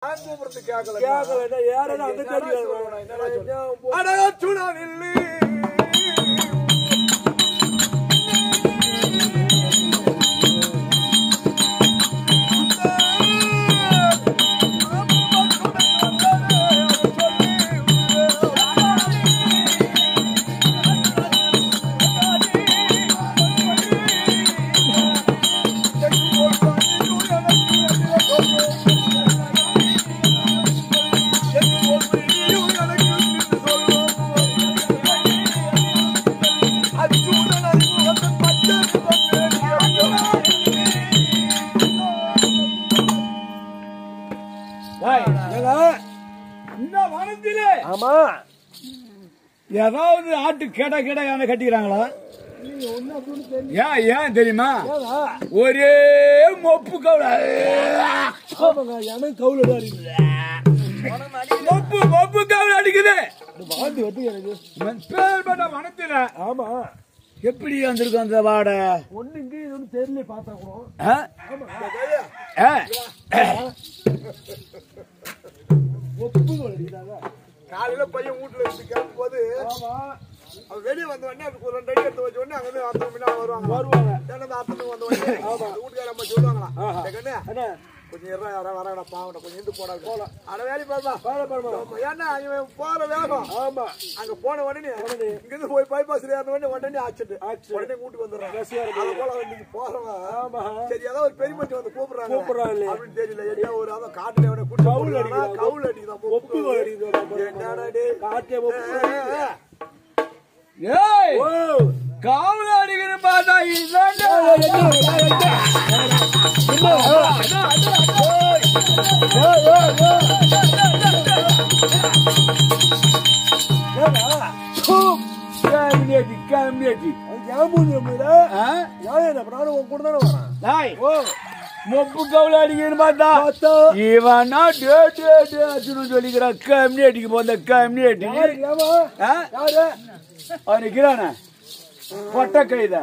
நான் கூப்பிடுறது கேட்கல கேட்கல யாரும் அந்த கேட்டு அடச்சுணவில்லி இந்த வனத்திலே ஆமா ஏதாவது ஆட்டு கேடா கேடா யானை கட்டிக்கிறாங்களா ஏன் ஏன் தெரியுமா ஒரே மொப்பு கவுல ஆமாங்க எனக்கு கவுல அடிக்குது மொப்பு மொப்பு கவுல அடிக்குது வாந்தி வந்து எனக்கு பேர்பட்ட வனத்தில ஆமா எப்படி வந்திருக்கும் அந்த வாடை ஒண்ணு இங்க இது ஒண்ணு தெரியல பார்த்தா கூட ஆ? ஆ? ஒப்பு அடிக்கிறாங்க காலையில பையன் வீட்டுல இருந்து கிளம்பும் போது ஆமா அவன் வெளியே வந்த உடனே அதுக்கு ஒரு ரெண்டு அடி எடுத்து வச்ச உடனே அங்க இருந்து அத்தனை மணி வருவாங்க வருவாங்க ஏன்னா அந்த அத்தனை வந்த உடனே வீட்டுக்கார அம்மா சொல்லுவாங்களாம் ஆஹா. "டேய் கண்ணு, அண்ணா கொஞ்சம் இருடா யாரா வராங்கடா பாவடா கொஞ்சம் இருந்து போடா போலாம் அட வேலை பாருமா பாரு பாரு ஏன்னா இவன் போற வேகம் ஆமா அங்க போன உடனே இங்க இருந்து போய் பைபாஸ்ல ஏறின உடனே உடனே ஆக்சிடென்ட் உடனே கூட்டு வந்துடுறான் ரசிகா இருக்கு. அது போல இன்னைக்கு போறவன் ஆமா சரி ஏதோ ஒரு பெரிய மனுஷன் வந்து கூப்பிடுறாங்க கூப்பிடுறாங்களே. அப்படின்னு தெரியல எங்கேயோ ஒரு அதான் காட்டுல எவனை கூட்டு கவுல் போடுறானா, அடிக்கிறான். கவுல் அடிக்குதான் ஒப்பு அடிக்குது என்னடா டேய் காட்டே ஒப்பு ஏய் ஓ காவல அடிக்கிற பார்த்தா இதாண்டா காமினேட்டி காமினேட்டி டாய் மொப்பு கவுல அடிக்கிறேன்னு பார்த்தா இவனா டே டே டே அச்சுன்னு சொல்லிக்கிறான் கம்யூனிட்டிக்கு போந்த கம்யூனிட்டி அவன் நிக்கிறானே பொட்ட கைத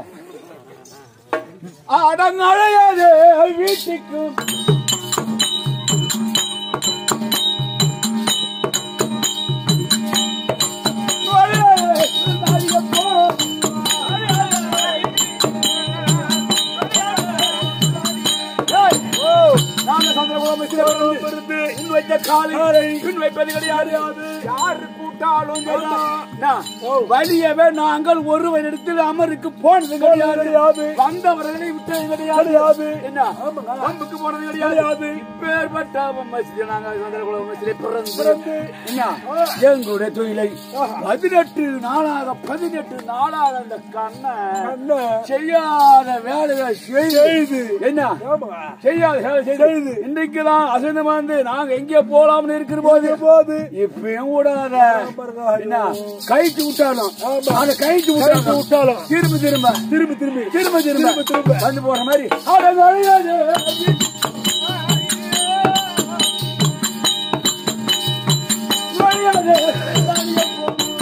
அடங்கழையாது வீட்டுக்கும் வலியவே நாங்கள் ஒருவரிடத்தில் அமருக்கு போனது கிடையாது வந்தவர்களை விட்டது கிடையாது என்ன அம்புக்கு போனது கிடையாது இப்பேற்பட்ட மசிதி நாங்கள் சந்திரகுல மசிதி பிறந்து என்ன எங்களுடைய தொழிலை பதினெட்டு நாளாக பதினெட்டு நாளாக அந்த கண்ணை செய்யாத வேலைகளை செய்து என்ன செய்யாத வேலை செய்து இன்றைக்கு தான் அசந்தமா வந்து நாங்க எங்கே போலாம்னு இருக்கிற போது போது இப்பயும் விடாத என்ன கைக்கு விட்டாலும் அந்த கைக்கு விட்டாலும் விட்டாலும் திரும்ப திரும்ப திரும்ப திரும்ப திரும்ப திரும்ப திரும்ப வந்து போற மாதிரி அட நழையாது. நழையாது.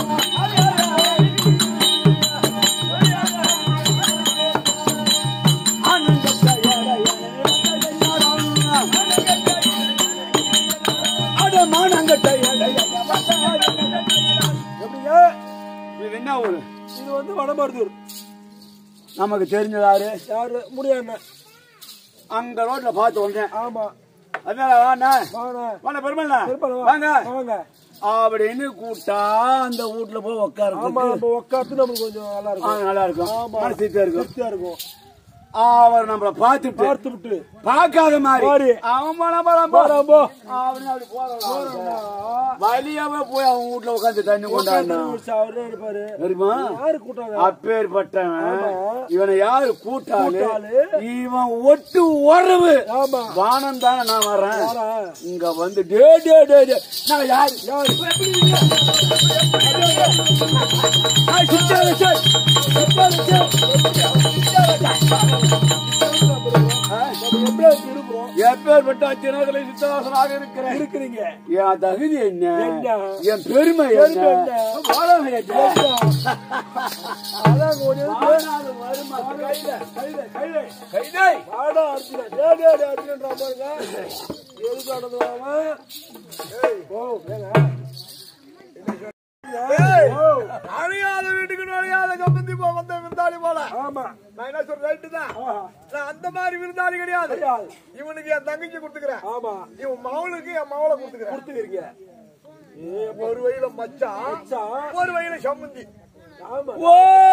இது என்ன ஊரு இது வந்து வடமருதூர் நமக்கு தெரிஞ்சதாரு யாரு முடியாது அங்க ரோட்ல பார்த்து வந்தேன் ஆமா அதனால வாண்ணா வாங்க வாண்ணா பெருமண்ணா திருப்பதி வாங்க வாங்க அப்படின்னு கூட்டா அந்த வீட்டுல போய் ஆமா உட்காரு நம்ம உட்காந்து நம்மளுக்கு கொஞ்சம் நல்லா இருக்கும் நல்லா இருக்கும் ஆமா. மனசு திருப்தியா இருக்கும் திருப்தியா இருக்கும் அவர் நம்மள பார்த்துட்டு பார்த்து விட்டு பார்க்காத மாதிரி மாறி. அவன் போனா போறான் போ. போறான் போ. அவனே அப்படி போறான் வழியாவே போய் அவன் வீட்டுல உட்காந்து தண்ணி கொண்டாடினான் அவரே இருப்பாரு தெரியுமா யாரு கூட்டாங்க அப்பேற்பட்டவன் ஆமா. இவனை யாரு கூட்டாளு கூட்டாளு. இவன் ஒட்டு உறவு ஆமா வானம் தானே நான் வரேன் யாரா? இங்க வந்து டே டே டே டே நான் யாரு யாரு எப்படி இருக்க? ஆ, Sithara sir. Sithara sir. Sithara sir. ஆ, நம்ம எப்படி இருக்கிறோம் எப்பேற்பட்ட அச்சினர்களை சித்தவாசனாக இருக்கிறேன் இருக்கிறீங்க என் தகுதி என்ன என்ன? என் பெருமை என்ன பெருமை என்ன? வாழவை என்ன? அதான் கொஞ்சம் வாழாத வருமா? கையில, கையில கையில கைதை. ஆடா அர்ஜுனா டே டே டே அர்ஜுனன்றா பாருங்க எதுக்கு ஆடுறாங்க ஏய் ஓ வேங்க ஏய், ஓ அழியாத வீட்டுக்கு நுழையாத கம்பந்தி போ வந்த விருந்தாளி போல ஆமா நான் என்ன சொல்றேன் ரைட்டு தான் ஆஹா நான் அந்த மாதிரி விருந்தாளி கிடையாது கிடையாது. இவனுக்கு என் தங்கச்சி கொடுத்துக்கிறேன் ஆமா இவன் மவளுக்கு என் மவளை கொடுத்துக்கிறேன் கொடுத்துக்கிறீங்க ஏ ஒரு வயல மச்சான் மச்சான். ஒரு வயல சம்மந்தி ஆமா ஓ!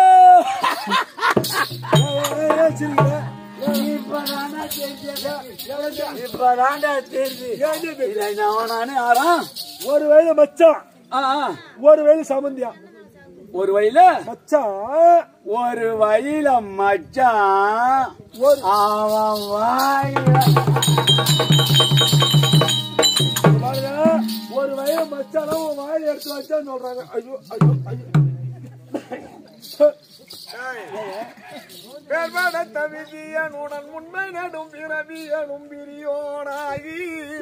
ஏய், ஏய், ஏய், சரிங்க இப்பதான்டா தெரிஞ்சது. இப்பதான்டா தெரியுது. இதை நான் நானே ஆறாம். ஒரு வயது மச்சான் ஆ, ஆ. ஒரு வயது சமந்தியா ஒரு வழியில மச்சான் ஒரு வழியில மச்சான் ஒரு அவன் வாயில பாருங்க ஒரு வயது மச்சானா உன் வாயில எடுத்து வச்சான்னு சொல்றாங்க ஐயோ ஐயோ ஐயோ பேர்படத்த விதியன் உடன் உண்மை நடும் பிறவியனும் பிரியோனாகி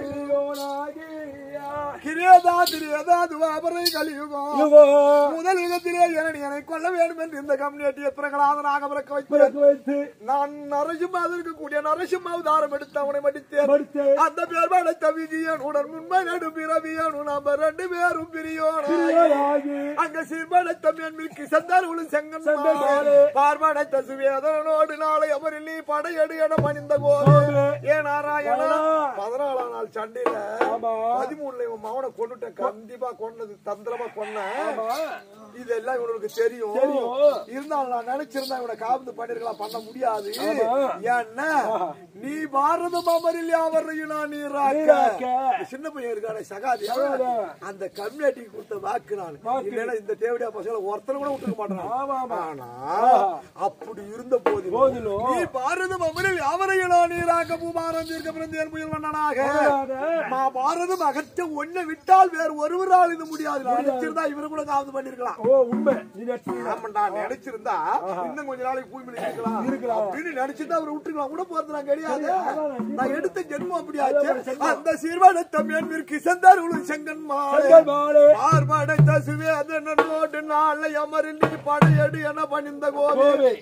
கிரேதா திரியதா துவாபரை கலியுகம் யுகோ முதல் யுகத்திலே என்னை என்னை கொல்ல வேண்டும் என்று இந்த கம்யூனிட்டியை பிரகலாதனாக பிறக்க வைத்து பிறகு வைத்து நான் நரசிம்ம இருக்கக்கூடிய நரசிம்ம அவதாரம் எடுத்து அவனை மடித்தேன் மடித்து அந்த பேர் படைத்த விதியன் உடன் உண்மை நடு பிறவியனு நம்ம ரெண்டு பேரும் பிரியோனாகி பிரியாகி அங்க சீர்படைத்த மேன்மிக்கு செந்தார்களும் செங்கன் செங்கன் மாலே. மாலே. பார்படைத்த சுவேதனோடு நாளை அவரில் நீ படையடு என பணிந்த கோவே கோவே. ஏ நாராயணா நாராயணா. பதினாலாம் நாள் சண்டையில ஆமா. பதிமூணுல இவன் மவனை கொண்டுட்டேன் கண்டிப்பா கொன்னது தந்திரமா கொன்ன ஆமா. இதெல்லாம் இவனுக்கு தெரியும் தெரியும். இருந்தாலும் நான் நினைச்சிருந்தா இவனை காவந்து பண்ணிருக்கலாம் பண்ண முடியாது ஆமா. ஏன்னா ஆஹா. நீ பாரத மாமரில் யாவரையும் நான் நீராக்க. நீராக்க சின்ன பையன் இருக்கானே சகாதி சகாதி. அந்த கம்யூனிட்டிக்கு கொடுத்த வாக்கு நான் வாக்கு. இல்லைன்னா இந்த தேவடியா பசங்களை ஒருத்தர் கூட விட்டுக்க மாட்டேன் ஆமா, ஆமா. ஆனா ஆஹா. அப்படி இருந்த போதிலும் போதிலும். நீ பாரத மமரில் யாவரையும் நான் நீராக்க பூபாரம் தீர்க்க பிறந்தேன் புயல் மன்னனாக போதாதே. மா பாரதம் அகற்ற ஒன்ன விட்டால் வேறு ஒருவரால் இது முடியாது நான் நினைச்சிருந்தா இவரு கூட காவந்து பண்ணிருக்கலாம் ஓ உண்மை நீ நட்டு ஆமாண்டா நினைச்சிருந்தா இன்னும் கொஞ்ச நாளைக்கு பூமி இருக்கலாம் இருக்கலாம். அப்படின்னு நினைச்சிருந்தா அவரை விட்டுக்கலாம் கூட போறது நான் கிடையாது அதான் நான் எடுத்த ஜென்மம் அப்படியாச்சு அந்த சீர்வாடத்த மேன்மிற்கு செந்தார் உழு செங்கன் மாலை செங்கல் மாலே. பார்படைத்த சுவேதனோடு நாளை அமரில் நீ படையடு என பணிந்த கோவே கோவே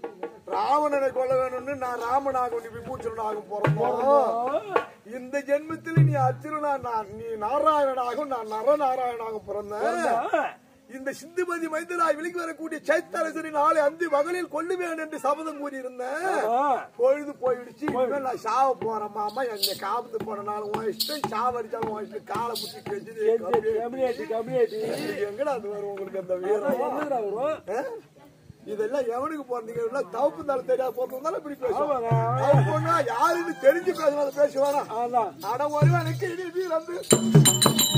ராவணனை கொல்ல வேணும்னு நான் ராமனாக நீ விபூச்சனாக பிறந்தோம் இந்த ஜென்மத்தில் நீ அர்ஜுனனா நான் நீ நாராயணனாகவும் நான் நரநாராயணனாக பிறந்தேன் இந்த சிந்துபதி மைந்தராய் விலகி வரக்கூடிய சைத்தரசரி நாளை அந்தி மகளில் கொல்லுவேன் என்று சபதம் கூறியிருந்தேன் பொழுது போயிடுச்சு இனிமேல் நான் சாவ போறேன் மாமா என்னை காபத்து போறனால உன் இஷ்டம் சாவடிச்சாலும் உன் இஷ்டம் காலை புத்தி கெஞ்சது கம்யூனிட்டி கம்யூனிட்டி எங்கடா அது வரும் உங்களுக்கு அந்த வீரம் என்னடா வரும் ஆ? இதெல்லாம் எவனுக்கு போறீங்க எல்லாம் தவப்பு இருந்தாலும் தெரியாது போறதுனால இப்படி பேசுவாங்க ஆமாங்க. அவன் பொண்ணா யாருன்னு தெரிஞ்சு பேசுவாங்க பேசுவானா அதான் அட ஒருவனுக்கு இனி நீ வந்து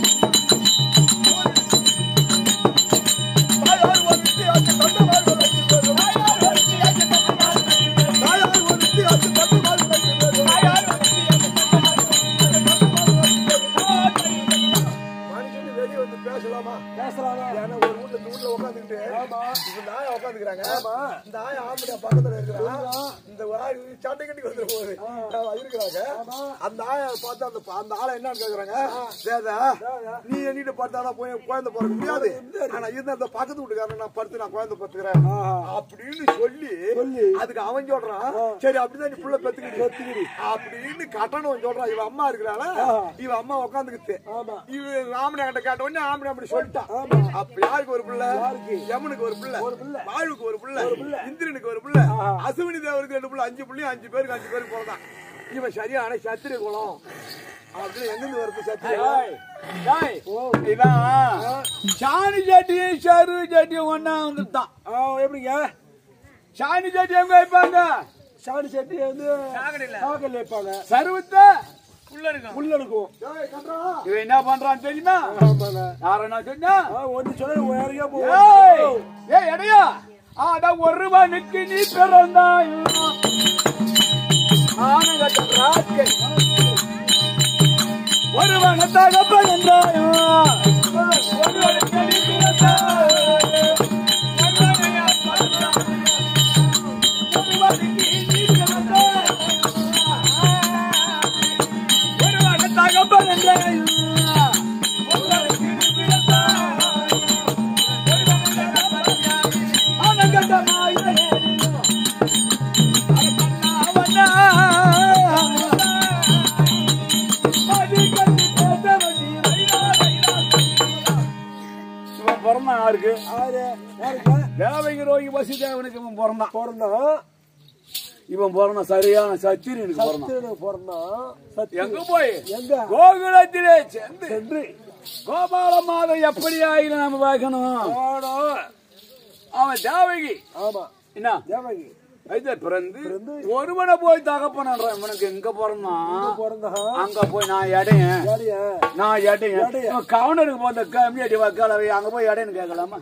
தாயார் ஒருத்தி ஆச்சு தந்த வாழ்வு வைத்து பேரும். தாயார் ஒருத்தி ஆச்சு தந்த வாழ்வு வைத்து பேரும். மனுஷன் வெளியே வந்து பேசலாமா பேசலாமா ஏன்னா ஒரு வீட்டுல இந்த வீட்டுல உட்காந்துக்கிட்டு ஆமா. இப்ப இந்த ஆயா உட்காந்துக்கிறாங்க ஆமா. இந்த ஆயா ஆம்படியா பக்கத்துல இருக்கிறான் இந்த ஆள் சட்டை கட்டி வந்துட போகுது ஆமா, இருக்கிறாங்க அந்த ஆயா பார்த்து அந்த அந்த ஆளை என்னன்னு கேக்குறாங்க வேதா நீ எண்ணிட்டு பார்த்தாலும் போய் குழந்தை பிறக்க முடியாது ஆனா இருந்த அந்த பக்கத்து வீட்டுக்காரன் நான் படுத்து நான் குழந்தை பத்துக்கிறேன் அப்படின்னு சொல்லி சொல்லி. அதுக்கு அவன் சொல்றான் சரி அப்படிதான் நீ புள்ள பெத்துக்கிட்டு அப்படின்னு கட்டணம் சொல்றான் இவன் அம்மா இருக்கிறாள இவன் அம்மா உட்காந்துக்கிட்டு ஆமா. இவன் ஆம்பளை கிட்ட கேட்ட உடனே ஆம்பளை அப்படி சொல்லிட்டான் அப்ப யாருக்கு ஒரு பிள்ளை யமனுக்கு ஒரு பிள்ளை வாழ்வுக்கு ஒரு பிள்ளை இந்திரனுக்கு ஒரு பிள்ளை அசுவினி தேவருக்கு ரெண்டு பிள்ளை அஞ்சு பிள்ளை அஞ்சு பேருக்கு அஞ்சு பேருக்கு பிறந்தான் இவன் சரியான சத்திரிய குலம் அப்படின்னு எங்கிருந்து வருது சத்திரிய டேய், இவன் சாணி சட்டியும் சரு சட்டியும் ஒன்னா வந்துட்டான் ஆ எப்படிங்க சாணி சட்டி எங்க வைப்பாங்க சாணி சட்டி வந்து சாக்கல்ல வைப்பாங்க சருவத்தை புல்ல இருக்கும் ஏய், கன்றா. இவன் என்ன பண்றான்னு தெரியுமா ஆமாங்க யாரா சொன்னா ஆ ஒன்னு சொல்ல யாருக்கே ஏய், போவோம் ஏய் எடையா ஆட ஒருவனுக்கு நீ பிறந்தாய் ஆனகட்ட ராஜ்கை ஒருவன தகப்பன் என்றாயோ ஒருவனுக்கு நீ பிறந்தாய் ஒருவனை அப்பன் என்றாய். ஒருவனுக்கு நீ பிறந்தாய் யாருக்கு யாரு யாருங்க தேவகி ரோகி வசுதேவனுக்கு இவன் பிறந்தான் பிறந்தான் இவன் பிறந்தான் சரியான சத்திரியனுக்கு பிறந்தான் சத்தியனுக்கு பிறந்தான் சத்திய எங்க போய் எங்க கோகுலத்திலே சென்று சென்று கோபால மாதம் எப்படி ஆயிரம் நம்ம பார்க்கணும் ஆனா அவன் தேவகி ஆமா என்ன தேவகி ஐத பிறந்து பிறந்து ஒருவனை போய் தகப்பனன்றான் இவனுக்கு எங்க பிறந்தான் பிறந்தான் அங்க போய் நான் இடையன் யாரையா நான் இடையன் இடையன். இவன் கவுண்டருக்கு போந்த கம்யூனிட்டி வக்காலவை அங்க போய் இடையன்னு கேட்கலாமா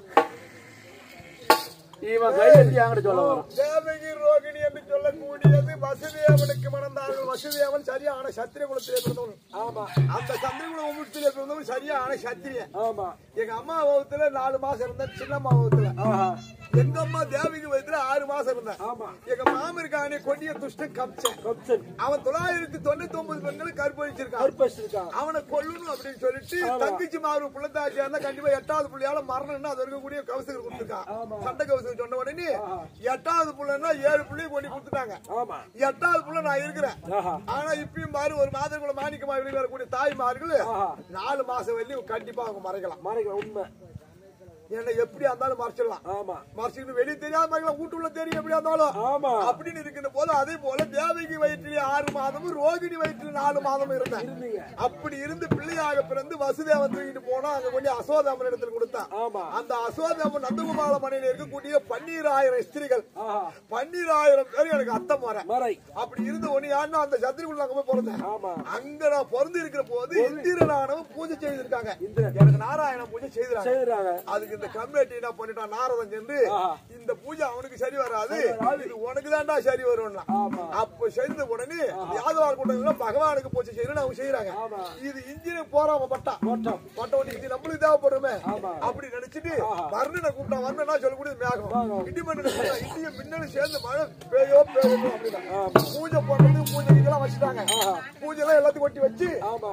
இவன் கை எடுத்து என்கிட்ட சொல்ல வரான் தேவகி ரோகிணி என்று சொல்லக்கூடியது வசுதேவனுக்கு மணந்தார்கள் வசுதேவன் சரியான சத்திரிய குலத்திலே பிறந்தவன் ஆமா அந்த சந்திரகுல வம்சத்திலே பிறந்தவன் சரியான சத்திரியன் ஆமா எங்க அம்மா வகுத்துல நாலு மாசம் இருந்தேன் சின்ன அம்மா வகுத்துல ஆஹா எங்க அம்மா தேவிக்கு வயதுல ஆறு மாசம் இருந்தேன் ஆமா எங்க மாமன் இருக்கானே கொடிய துஷ்டன் கப்சன் கப்சன் அவன் தொள்ளாயிரத்தி தொண்ணூத்தி ஒன்பது பெண்களை கற்பழிச்சிருக்கான் கருப்பஸ் இருக்கான் அவனை கொல்லணும் அப்படின்னு சொல்லிட்டு தங்கச்சி மாறு புள்ளத்தாச்சியா இருந்தா கண்டிப்பா எட்டாவது புள்ளையால மரணம்னா அது இருக்கக்கூடிய கவசங்கள் கொடுத்துருக்கான் ஆமா. சண்டை கவசம் சொன்ன உடனே எட்டாவது புள்ளன்னா ஏழு புள்ளையும் கொண்டு கொடுத்துட்டாங்க ஆமா எட்டாவது புள்ள நான் இருக்கிறேன் ஆஹா ஆனா இப்பயும் பாரு ஒரு மாதக்குள்ள மாணிக்கமா வெளியே வரக்கூடிய தாய்மார்கள் ஆஹா. நாலு மாசம் வரையும் கண்டிப்பா அவங்க மறைக்கலாம் மாறிக்கலாம் உண்மை என்ன எப்படியா இருந்தாலும் மறைச்சிடலாம் ஆமா மறைச்சிட்டு வெளியே தெரியாம இருக்கலாம், வீட்டுக்குள்ள தெரியும் எப்படியா இருந்தாலும் ஆமா அப்படின்னு இருக்கின்ற போது அதே போல தேவகி வயிற்றிலே ஆறு மாதமும் ரோகிணி வயிற்றில் நாலு மாதமும் இருந்தேன் இருந்தீங்க அப்படி இருந்து பிள்ளையாக பிறந்து வசுதேவன் தூக்கிட்டு போனா அங்க கொண்டு அசோதாமன் இடத்துல கொடுத்தான் ஆமா அந்த அசோதாமன் நந்தகுமார மனையில இருக்கக்கூடிய பன்னீராயிரம் ஸ்திரீகள் ஆஹா பன்னீராயிரம் பேர் எனக்கு அத்தை முறை மறை அப்படி இருந்து ஒண்ணு யாருன்னா அந்த சத்திரிக்குள்ள அங்க போய் பிறந்தேன் ஆமா அங்க நான் பிறந்து இருக்கிற போது இந்திரனானவன் பூஜை செய்திருக்காங்க இந்திரன் எனக்கு நாராயண பூஜை செய்திருக்காங்க செய்யறாங்க அதுக்கு இந்த கம்யூனிட்டி என்ன பண்ணிட்டான் நாரதன் சென்று ஆஹா. இந்த பூஜை அவனுக்கு சரி வராது இது உனக்கு தான்டா சரி வரும்னா ஆமா அப்ப செய்த உடனே யாதவார் கூட்டம் பகவானுக்கு பூஜை செய்யணும்னு அவங்க செய்யறாங்க ஆமா இது இன்ஜினியர் போறாம பட்டா ஓட்டம் பட்ட உடனே இது நம்மளுக்கு தேவைப்படுமே ஆமா. அப்படி நினைச்சிட்டு ஆஹா. வர்ணனை கூப்பிட்டா வர்ணனா சொல்லக்கூடியது மேகம் மேகம். இடிமண்ணு இடியும் மின்னலும் சேர்ந்து மழை பெய்யோ பெய்யோ அப்படின்னா ஆமா பூஜை பண்றது பூஜை இதெல்லாம் வச்சுட்டாங்க ஆஹா. பூஜை எல்லாம் எல்லாத்தையும் கொட்டி வச்சு ஆமா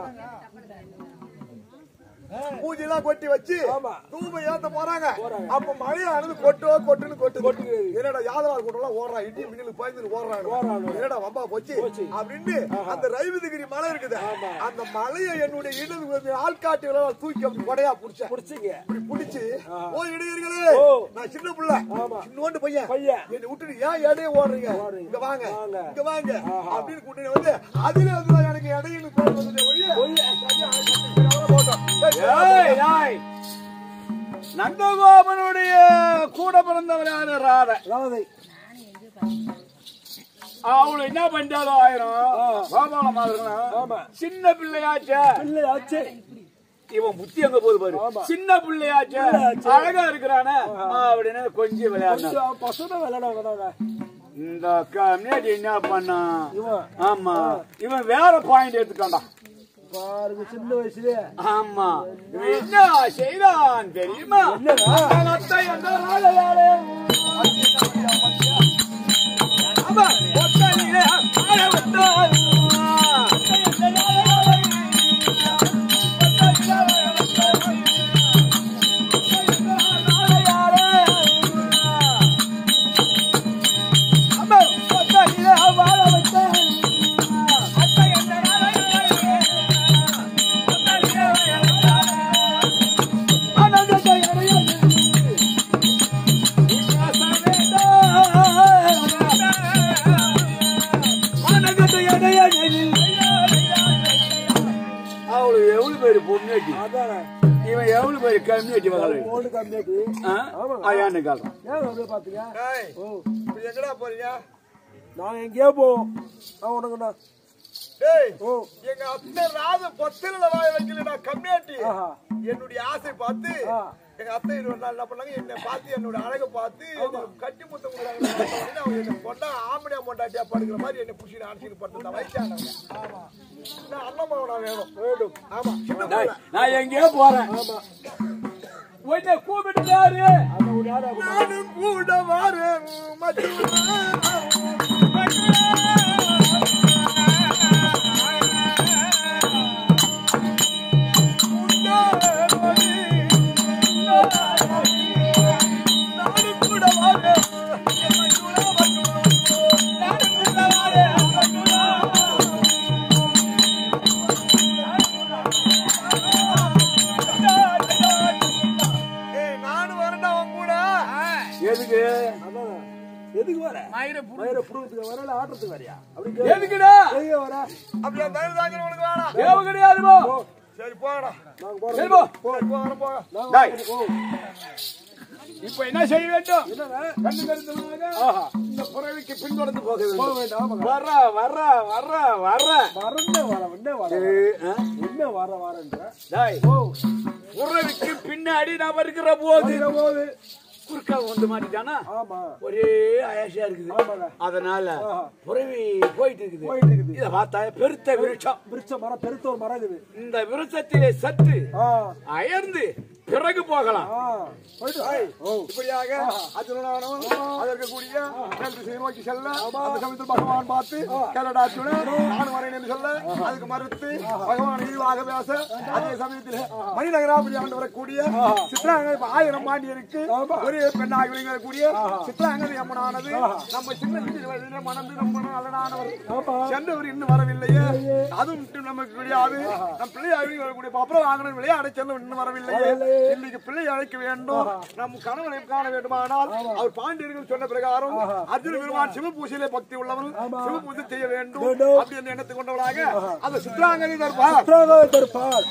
பூஜை எல்லாம் கொட்டி வச்சு ஆமா. தூப ஏத்த போறாங்க போறாங்க. அப்ப மழையானது கொட்டோ கொட்டுன்னு கொட்டு கொட்டுகிறது. என்னடா யாதவார் கூட்டம் எல்லாம் ஓடுறான் இடி மின்னலுக்கு பயந்து ஓடுறாங்க ஓடுறாங்க. என்னடா வம்பா போச்சு போச்சு. அப்படின்னு அந்த ரைவதிகிரி மலை இருக்குது ஆமா. அந்த மலையை என்னுடைய இடது ஆள்காட்டுகளால் தூக்கி அப்படி கொடையா புடிச்சேன் புடிச்சிங்க இப்படி புடிச்சு ஆஹா. ஓ இடையர்களே ஓ. நான் சின்ன பிள்ளை ஆமா. சின்னோண்டு பையன் பையன். என்னை விட்டுட்டு ஏன் இடையே ஓடுறீங்க ஓடுறீங்க. இங்க வாங்க வாங்க. இங்க வாங்க ஆஹா. அப்படின்னு கூட்டிட்டு வந்து அதுல வந்து எனக்கு இடையில பேர் வந்ததே ஒழிய சரியா, சரி, அவரை போட்டோம். ஏய், ஏய், ஏய். நந்தகோபனுடைய கூட பிறந்தவர் யாரு ராதை ராதை அவளை என்ன பண்ணிட்டாலும் ஆயிரம் கோபாலம் இருக்கணும் ஆமா சின்ன பிள்ளையாச்சே பிள்ளை ஆச்சு இவன் புத்தி எங்க போகுது பாரு ஆமா. சின்ன பிள்ளையாச்சே பிள்ளையாச்சே. அழகா இருக்கிறானே அப்படின்னு கொஞ்சம் விளையாடினான் கொஞ்சம் பசங்க விளையாடுவாங்க இந்த கம்யூனிட்டி என்ன பண்ணான் இவன் ஆமா இவன் வேற பாயிண்ட் எடுத்துட்டான்டா பாருங்க சின்ன வயசுலயே ஆமா இவன் என்ன செய்தான் தெரியுமா என்னடா? தன் அத்தை அந்த ராஜையாரே. ஆமா, ஒத்தையிலே ஆள வந்தார். ஆமா, ஒத்தையிலே வாழ வைத்தார். அத்தை அந்த ராஜையாரே. ஆனந்தத்தை அடையாது. அவளுக்கு எவ்வளவு பேரு பொம்மையாட்டி அதானே இவன் எவ்வளவு பேரு கம்மியாட்டி மகள் ஓல்டு கம்மியாக்கு ஐயான்னு காலம் ஏன் அப்படியே பாத்தீங்க ஏய், ஓ இப்ப எங்கடா போறீங்க நாங்க எங்கேயோ போவோம் நான் உனக்குண்ணா டேய் ஓ எங்க அத்தை ராத பொத்தில வாய வைக்கலடா கம்மியாட்டி ஆஹா என்னுடைய ஆசை பார்த்து ஆ. எங்க அத்தை இருபது நாள் என்ன பண்ணாங்க என்னை பார்த்து என்னோட அழகை பார்த்து என்னை கட்டி முத்தம் கொடுக்குறாங்க அவங்க என்னை கொண்டா ஆம்படியா மொண்டாட்டியா படுக்கிற மாதிரி என்னை புடிச்சு அனுப்பிச்சு படுத்து வயசானவங்க நான் அண்ணமாவனா வேணும் வேண்டும் ஆமா சின்ன டேய், பிள்ளை. நான் எங்கேயோ போறேன் ஆமா உன்னை கூப்பிட்டுட்டாரு அந்த ஒரு யாரு அப்படி நானும் கூட வரேன் ஏய் நானும் வரேன் எதுக்கு வர மயிரை புடு- மயிரை புடுங்கிறதுக்கு வர இல்ல ஆட்டுறதுக்கு வரையா அப்படி கேளு. எதுக்குடா எதுக்கு வர அப்படியே தயவு தாங்க உனக்கு வேணாம் தேவை கிடையாது போ சரி போங்கடா நாங்க போறோம் சரி போ சரி போங்க போங்க நாங்க டேய். போறோம். இப்ப என்ன செய்ய வேண்டும் என்னங்க கண்ணு கருத்துமாக ஆஹா இந்த புறவிக்கு பின்தொடர்ந்து போக போக வேண்டும் வேண்டாம் ஆமாங்க. வர்ற வர்ற வர்ற வர்ற வரண்டே வர என்ன வர ஆ? என்ன வர வரன்ற டேய், ஓ புறவிக்கு பின்னாடி நான் இருக்கிற போது வருகிற போது குறுக்கா வந்து மாட்டிட்டானா ஆமா ஒரே அயாசியா இருக்குது ஆமாங்க அதனால ஆஹா. புறவி போயிட்டு இருக்குது போயிட்டு இருக்குது இத பார்த்தா பெருத்த விருட்சம் விருட்ச மரம் பெருத்த ஒரு மரம் இருக்குது இந்த விருட்சத்திலே சற்று ஆ அயர்ந்து பிறகு போகலாம் ஆ போயிட்டு வா. ஓ இப்படியாக அர்ஜுனனானவன் அதற்கு கூடிய மேல் திசையை நோக்கி செல்ல அந்த சமயத்தில் பகவான் பார்த்து கேரடாச்சுடன் நான் வரேன் என்று சொல்ல அதுக்கு மறுத்து பகவான் இழிவாக பேச அதே சமயத்தில் மணிநகராபுரி ஆண்டு வரக்கூடிய சித்ராங்க ஆயிரம் பாண்டியருக்கு ஒரு பெண்ணாக விளங்கக்கூடிய சித்ராங்கதி அம்மனானது நம்ம சின்ன வீட்டில் மணந்து நம்ம அலனானவர் ஆமா சென்றவர் இன்னும் வரவில்லையே அதுவும் இன்னும் நமக்கு கிடையாது நம் பிள்ளை அழைக்க வரக்கூடிய அப்புறம் வாங்கின விளையாட சென்று இன்னும் வரவில்லையே இன்னைக்கு பிள்ளை அழைக்க வேண்டும் நம் கணவனை காண வேண்டுமானால் அவர் பாண்டியர்கள் சொன்ன பிரகாரம் அர்ஜுன பெருமான் சிவபூசையிலே பக்தி உள்ளவன் சிவபூஜை செய்ய வேண்டும் வேண்டும். அப்படி என்று எண்ணத்துக் கொண்டவளாக அந்த சித்ராங்கனி தருவார் சித்ராங்கதை தருப்பார்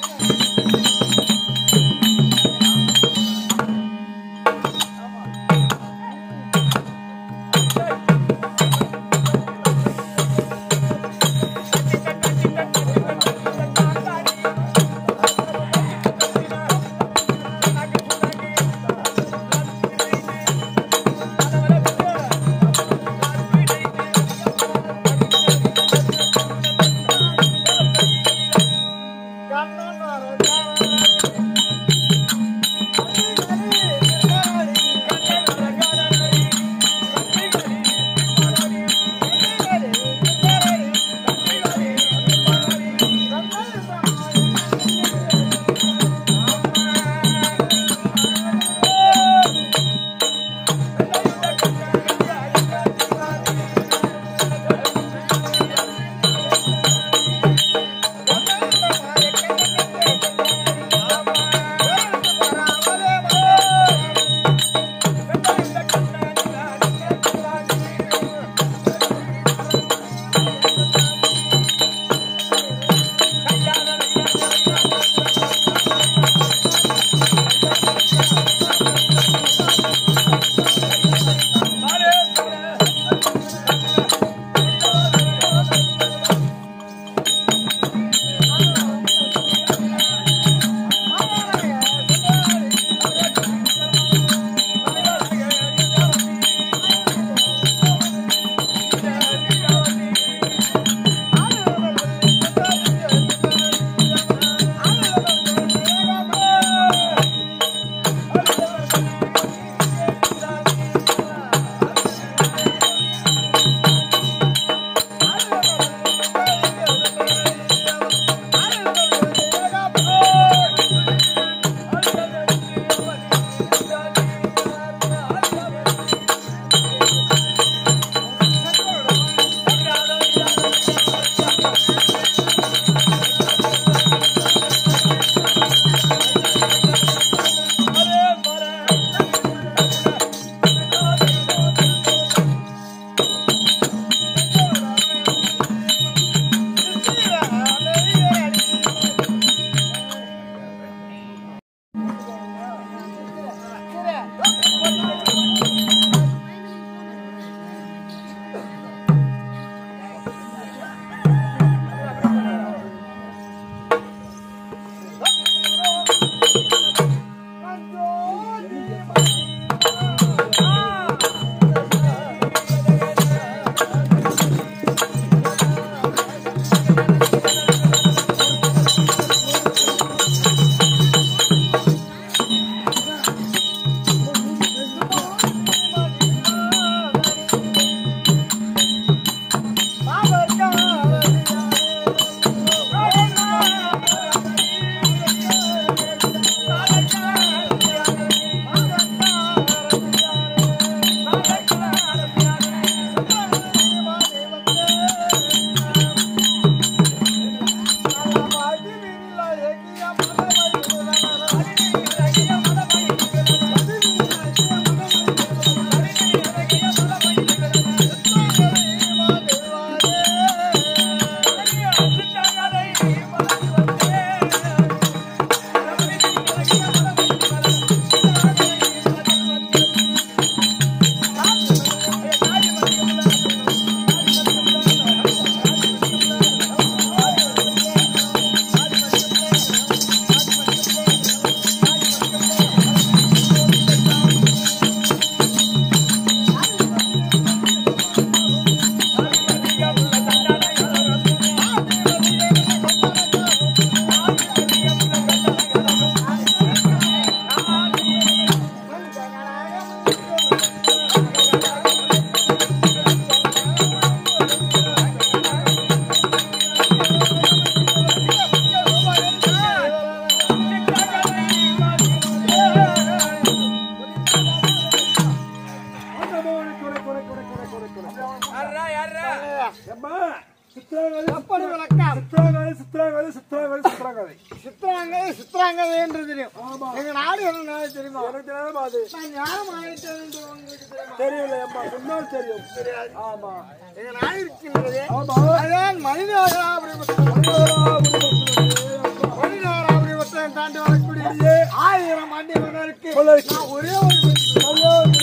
சித்ராங்க சித்ராங்க என்று தெரியும் ஆமா. எங்க நாடு என்ன நாடு தெரியுமா எனக்கு தெரியாம அது நான் ஞானம் ஆயிட்டேன் என்று உங்களுக்கு தெரியுமா தெரியல அம்மா சொன்னால் தெரியும் தெரியாது ஆமா எங்க நாடு இருக்கின்றது ஆமா அதான் மனிதராபுரிபட்டம் மனிதராபுரிபட்டம் தாண்டி வரக்கூடிய ஆயிரம் ஆண்டு மன்னருக்கு மன்னருக்கு. நான் ஒரே ஒரு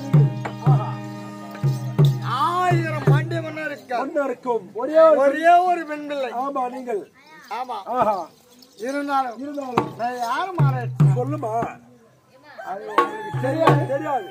ஆயிரம் ஆண்டு மன்னருக்கு மன்னருக்கும் ஒரே ஒரு ஒரே ஒரு பெண் பிள்ளை ஆமா நீங்கள் ஆமா ஆஹா இருந்தாலும் இருந்தாலும் நான் யாரும் மாறேன் சொல்லுமா அது உங்களுக்கு தெரியாது தெரியாது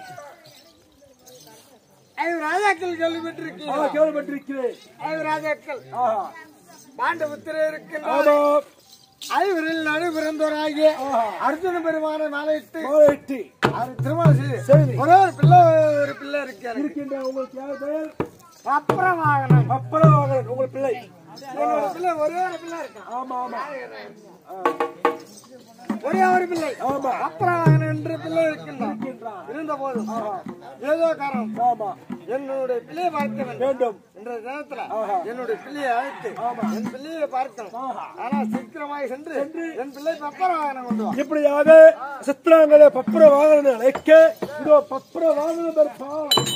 ஐந்து ராஜாக்கள் ஆ, கேள்விப்பட்டிருக்கீங்க கேள்விப்பட்டிருக்கிறேன் ஐந்து ராஜாக்கள் ஆஹா பாண்டபுத்திர இருக்கின்ற ஆமா ஐவரில் நடு பிறந்தவராகிய ஆஹா. அர்ஜுன பெருமானை மாலையிட்டு மாலையிட்டு அவர் திருமணம் செய்து சரி. ஒரே ஒரு பிள்ளை ஒரு பிள்ளை இருக்கு எனக்கு. இருக்கின்ற உங்களுக்கு யார் பெயர் அப்புறம் வாகனம் அப்பளவாகன் உங்கள் பிள்ளை என்னோட பிள்ளை ஒரே ஒரு பிள்ளை இருக்கான் ஆமா ஆமா ஒரே ஒரு பிள்ளை ஆமா அப்புறம் வாகனம் என்று பிள்ளை இருக்கின்றான் இருக்கின்றான். இருந்த போது ஏதோ காரணம் ஆமா என்னுடைய பிள்ளையை பார்க்க வேண்டும் வேண்டும் இன்றைய தினத்துல ஆஹா. என்னுடைய பிள்ளையை அழைத்து என் பிள்ளையை பார்க்கணும் ஆஹா. ஆனா சீக்கிரமாக சென்று என் பிள்ளை பப்பர வாகனம் கொண்டு வா இப்படியாக சித்திராங்களே பப்புற வாகன அழைக்க இதோ பப்புற வாகன பெருப்பா